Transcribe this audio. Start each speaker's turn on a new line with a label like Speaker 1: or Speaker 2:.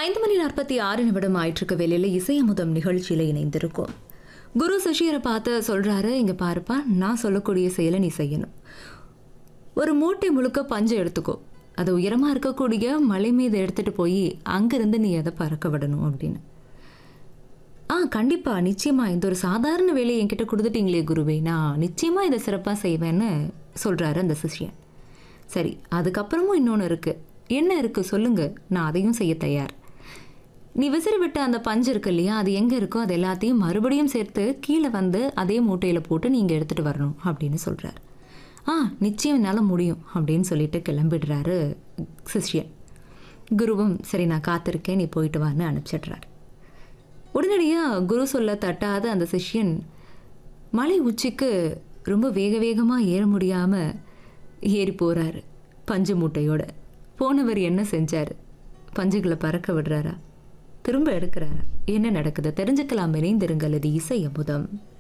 Speaker 1: ஐந்து மணி நாற்பத்தி ஆறு நிமிடம் ஆயிட்டிருக்க வேலையில் இசை அமுதம் நிகழ்ச்சியில் இணைந்திருக்கும் குரு சசியரை பார்த்து சொல்கிறாரு இங்கே பாருப்பா நான் சொல்லக்கூடிய செயலை நீ செய்யணும் ஒரு மூட்டை முழுக்க பஞ்சை எடுத்துக்கோ அது உயரமாக இருக்கக்கூடிய மலை மீது எடுத்துகிட்டு போய் அங்கேருந்து நீ அதை பறக்க விடணும் அப்படின்னு ஆ கண்டிப்பாக நிச்சயமாக இந்த ஒரு சாதாரண வேலையை என்கிட்ட கொடுத்துட்டீங்களே குருவே நான் நிச்சயமாக இதை சிறப்பாக செய்வேன்னு சொல்கிறாரு அந்த சிஷ்யன் சரி அதுக்கப்புறமும் இன்னொன்று இருக்குது என்ன இருக்குது சொல்லுங்க நான் அதையும் செய்ய தயார் நீ விசிறி விட்ட அந்த பஞ்சு இருக்கு இல்லையா அது எங்கே இருக்கோ அது எல்லாத்தையும் மறுபடியும் சேர்த்து கீழே வந்து அதே மூட்டையில் போட்டு நீங்கள் எடுத்துகிட்டு வரணும் அப்படின்னு சொல்கிறார் ஆ நிச்சயம் என்னால் முடியும் அப்படின்னு சொல்லிட்டு கிளம்பிடுறாரு சிஷ்யன் குருவும் சரி நான் காத்திருக்கேன் நீ போயிட்டு வான்னு அனுப்பிச்சிடுறாரு உடனடியாக குரு சொல்ல தட்டாத அந்த சிஷ்யன் மலை உச்சிக்கு ரொம்ப வேக வேகமாக ஏற முடியாமல் ஏறி போகிறாரு பஞ்சு மூட்டையோட போனவர் என்ன செஞ்சார் பஞ்சுகளை பறக்க விடுறாரா திரும்ப எடுக்கிறாரா என்ன நடக்குது தெரிஞ்சுக்கலாம் இணைந்திருங்கள் இது இசை அமுதம்